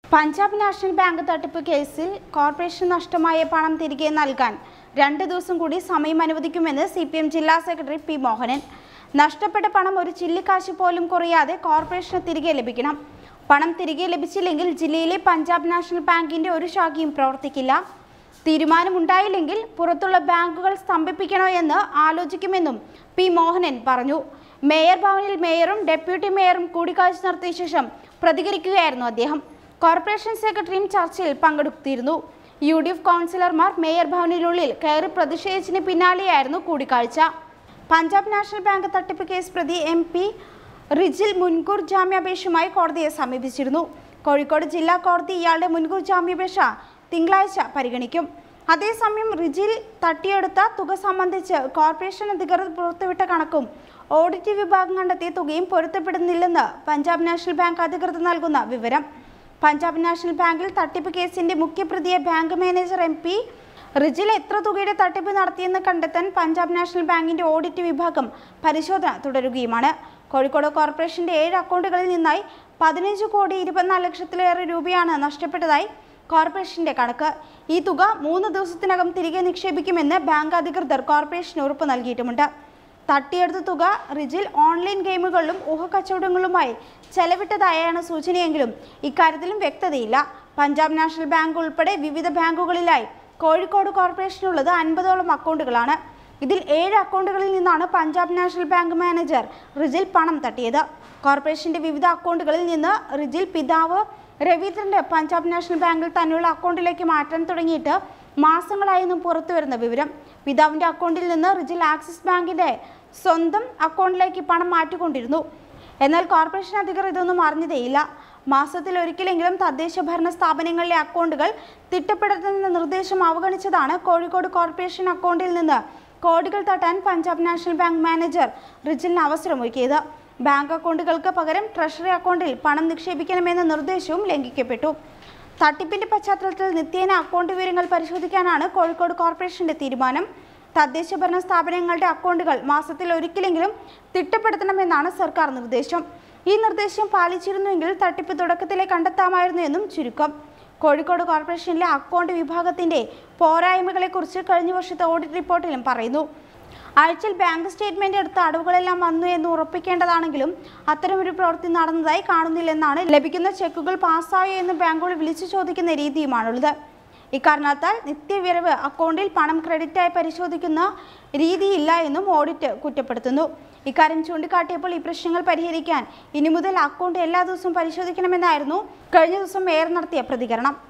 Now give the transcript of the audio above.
Punjab national bank തട്ടിപ്പ് കേസിൽ corporation നഷ്ടമായ പണം തിരികെ നൽകാൻ രണ്ട് ദിവസം കൂടി സമയം അനുവദിക്കുമെന്ന് സി പി എം ജില്ലാ സെക്രട്ടറി പി മോഹനൻ നഷ്ടപ്പെട്ട പണം ഒരു ചില്ലിക്കാശ് പോലും കുറയാതെ കോർപ്പറേഷന് തിരികെ ലഭിക്കണം പണം തിരികെ ലഭിച്ചില്ലെങ്കിൽ ജില്ലയിലെ പഞ്ചാബ് നാഷണൽ ബാങ്കിന്റെ ഒരു ശാഖയും പ്രവർത്തിക്കില്ല തീരുമാനമുണ്ടായില്ലെങ്കിൽ പുറത്തുള്ള ബാങ്കുകൾ സ്തംഭിപ്പിക്കണോ എന്ന് ആലോചിക്കുമെന്നും പി മോഹനൻ പറഞ്ഞു മേയർ ഭവനിൽ മേയറും ഡെപ്യൂട്ടി മേയറും കൂടിക്കാഴ്ച നടത്തിയ ശേഷം പ്രതികരിക്കുകയായിരുന്നു അദ്ദേഹം കോർപ്പറേഷൻ സെക്രട്ടറിയും ചർച്ചയിൽ പങ്കെടുത്തിരുന്നു യു ഡി എഫ് കൗൺസിലർമാർ മേയർ ഭവനിനുള്ളിൽ കയറി പ്രതിഷേധിച്ചതിന് പിന്നാലെയായിരുന്നു കൂടിക്കാഴ്ച പഞ്ചാബ് നാഷണൽ ബാങ്ക് തട്ടിപ്പ് കേസ് പ്രതി എം പി റിജിൽ മുൻകൂർ ജാമ്യാപേക്ഷയുമായി കോടതിയെ സമീപിച്ചിരുന്നു കോഴിക്കോട് ജില്ലാ കോടതി ഇയാളുടെ മുൻകൂർ ജാമ്യാപേക്ഷ തിങ്കളാഴ്ച പരിഗണിക്കും അതേസമയം റിജിൽ തട്ടിയെടുത്ത തുക സംബന്ധിച്ച് കോർപ്പറേഷൻ അധികൃതർ പുറത്തുവിട്ട കണക്കും ഓഡിറ്റ് വിഭാഗം കണ്ടെത്തിയ തുകയും പൊരുത്തപ്പെടുന്നില്ലെന്ന് പഞ്ചാബ് നാഷണൽ ബാങ്ക് അധികൃതർ നൽകുന്ന വിവരം പഞ്ചാബ് നാഷണൽ ബാങ്കിൽ തട്ടിപ്പ് കേസിന്റെ മുഖ്യപ്രതിയെ bank manager M P Rijil എത്ര തുകയുടെ തട്ടിപ്പ് നടത്തിയെന്ന് കണ്ടെത്താൻ പഞ്ചാബ് നാഷണൽ ബാങ്കിന്റെ ഓഡിറ്റ് വിഭാഗം പരിശോധന തുടരുകയുമാണ് കോഴിക്കോട് കോർപ്പറേഷന്റെ ഏഴ് അക്കൗണ്ടുകളിൽ നിന്നായി പതിനഞ്ച് കോടി ഇരുപത്തിനാല് ലക്ഷത്തിലേറെ രൂപയാണ് നഷ്ടപ്പെട്ടതായി കോർപ്പറേഷന്റെ കണക്ക് ഈ തുക മൂന്ന് ദിവസത്തിനകം തിരികെ നിക്ഷേപിക്കുമെന്ന് ബാങ്ക് അധികൃതർ കോർപ്പറേഷന് ഉറപ്പ് നൽകിയിട്ടുമുണ്ട് തട്ടിയെടുത്ത തുക റിജിൽ ഓൺലൈൻ ഗെയിമുകളിലും ഊഹക്കച്ചവടങ്ങളുമായി ചെലവിട്ടതായാണ് സൂചനയെങ്കിലും ഇക്കാര്യത്തിലും വ്യക്തതയില്ല പഞ്ചാബ് നാഷണൽ ബാങ്ക് ഉൾപ്പെടെ വിവിധ ബാങ്കുകളിലായി കോഴിക്കോട് കോർപ്പറേഷനുള്ളത് അൻപതോളം അക്കൗണ്ടുകളാണ് ഇതിൽ ഏഴ് അക്കൗണ്ടുകളിൽ നിന്നാണ് Punjab national bank manager Rijil പണം തട്ടിയത് കോർപ്പറേഷന്റെ വിവിധ അക്കൗണ്ടുകളിൽ നിന്ന് റിജിൽ പിതാവ് രവീന്ദ്രന്റെ പഞ്ചാബ് നാഷണൽ ബാങ്കിൽ തന്നെയുള്ള അക്കൗണ്ടിലേക്ക് മാറ്റാൻ തുടങ്ങിയിട്ട് മാസങ്ങളായെന്നും പുറത്തുവരുന്ന വിവരം പിതാവിന്റെ അക്കൗണ്ടിൽ നിന്ന് റിജിൽ ആക്സിസ് ബാങ്കിന്റെ സ്വന്തം അക്കൗണ്ടിലേക്ക് പണം മാറ്റിക്കൊണ്ടിരുന്നു എന്നാൽ കോർപ്പറേഷൻ അധികൃതർ ഇതൊന്നും അറിഞ്ഞതേയില്ല മാസത്തിൽ ഒരിക്കലെങ്കിലും തദ്ദേശ ഭരണ സ്ഥാപനങ്ങളിലെ അക്കൗണ്ടുകൾ തിട്ടപ്പെടുത്തുന്ന നിർദ്ദേശം അവഗണിച്ചതാണ് കോഴിക്കോട് കോർപ്പറേഷൻ അക്കൗണ്ടിൽ നിന്ന് കോടികൾ തട്ടാൻ പഞ്ചാബ് നാഷണൽ ബാങ്ക് മാനേജർ റിജിലിന് അവസരമൊരുക്കിയത് ബാങ്ക് അക്കൗണ്ടുകൾക്ക് പകരം ട്രഷറി അക്കൗണ്ടിൽ പണം നിക്ഷേപിക്കണമെന്ന നിർദ്ദേശവും ലംഘിക്കപ്പെട്ടു തട്ടിപ്പിന്റെ പശ്ചാത്തലത്തിൽ നിത്യേന അക്കൗണ്ട് വിവരങ്ങൾ പരിശോധിക്കാനാണ് കോഴിക്കോട് കോർപ്പറേഷന്റെ തീരുമാനം തദ്ദേശ ഭരണ സ്ഥാപനങ്ങളുടെ അക്കൗണ്ടുകൾ മാസത്തിൽ ഒരിക്കലെങ്കിലും തിട്ടപ്പെടുത്തണമെന്നാണ് സർക്കാർ നിർദ്ദേശം ഈ നിർദ്ദേശം പാലിച്ചിരുന്നുവെങ്കിൽ തട്ടിപ്പ് തുടക്കത്തിലെ കണ്ടെത്താമായിരുന്നു എന്നും ചുരുക്കം കോഴിക്കോട് കോർപ്പറേഷനിലെ അക്കൗണ്ട് വിഭാഗത്തിന്റെ പോരായ്മകളെക്കുറിച്ച് കഴിഞ്ഞ വർഷത്തെ ഓഡിറ്റ് റിപ്പോർട്ടിലും പറയുന്നു ആഴ്ചയിൽ ബാങ്ക് സ്റ്റേറ്റ്മെന്റ് എടുത്ത അടവുകളെല്ലാം വന്നു എന്ന് ഉറപ്പിക്കേണ്ടതാണെങ്കിലും അത്തരമൊരു പ്രവൃത്തി നടന്നതായി കാണുന്നില്ലെന്നാണ് ലഭിക്കുന്ന ചെക്കുകൾ പാസ്സായോ എന്ന് ബാങ്കുകൾ വിളിച്ചു ചോദിക്കുന്ന രീതിയുമാണുള്ളത് ഇക്കാരണത്താൽ നിത്യവിരവ് അക്കൗണ്ടിൽ പണം ക്രെഡിറ്റായി പരിശോധിക്കുന്ന രീതിയില്ല എന്നും ഓഡിറ്റ് കുറ്റപ്പെടുത്തുന്നു ഇക്കാര്യം ചൂണ്ടിക്കാട്ടിയപ്പോൾ ഈ പ്രശ്നങ്ങൾ പരിഹരിക്കാൻ ഇനി മുതൽ അക്കൗണ്ട് എല്ലാ ദിവസവും പരിശോധിക്കണമെന്നായിരുന്നു കഴിഞ്ഞ ദിവസം മേയർ നടത്തിയ പ്രതികരണം